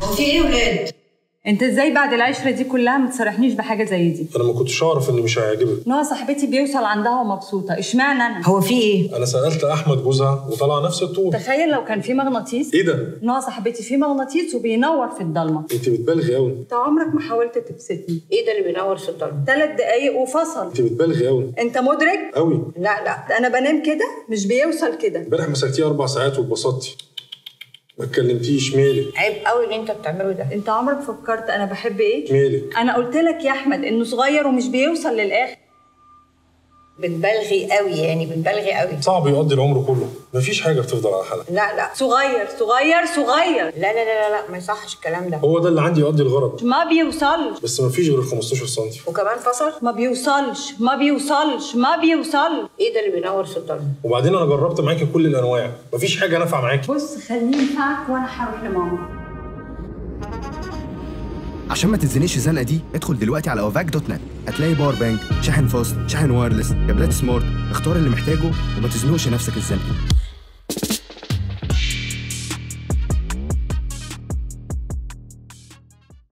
هو في ايه يا ولاد؟ انت ازاي بعد العشره دي كلها ما تصارحنيش بحاجه زي دي انا ما كنتش اعرف ان مش هيعجبك نوع صاحبتي بيوصل عندها ومبسوطه اشمعنى انا هو في ايه؟ انا سالت احمد جوزها وطلع نفس الطول تخيل لو كان في مغناطيس ايه ده نوع صاحبتي فيه مغناطيس وبينور في الضلمه انت بتبالغي قوي انت عمرك ما حاولت تبسطني ايه ده اللي بينور في الضلمه؟ ثلاث دقايق وفصل انت بتبالغي قوي انت مدرك قوي لا لا انا بنام كده مش بيوصل كده امبارح مسكتيه اربع ساعات واتبسطتي ما اتكلمتيش مالك عيب قوي اللي انت بتعمله ده انت عمرك فكرت انا بحب ايه مالك انا قلت لك يا احمد انه صغير ومش بيوصل للاخر بتبالغي قوي يعني بتبالغي قوي صعب يقضي العمر كله مفيش حاجه بتفضل على حالها لا لا صغير صغير صغير لا لا لا لا ما يصحش الكلام ده هو ده اللي عندي يقضي الغرض ما بيوصلش بس مفيش غير 15 سم وكمان فصل ما بيوصلش ما بيوصلش ما بيوصل ايه ده اللي بينور في الضلمه؟ وبعدين انا جربت معاكي كل الانواع مفيش حاجه نافعه معاكي بص خليني ينفعك وانا هروح لماما عشان ما تتزنقش الزنقه دي ادخل دلوقتي على اوفاك دوت نت هتلاقي باور بانك شاحن فاست شاحن وايرلس كابلات سمارت اختار اللي محتاجه وما تزنقش نفسك الزنقه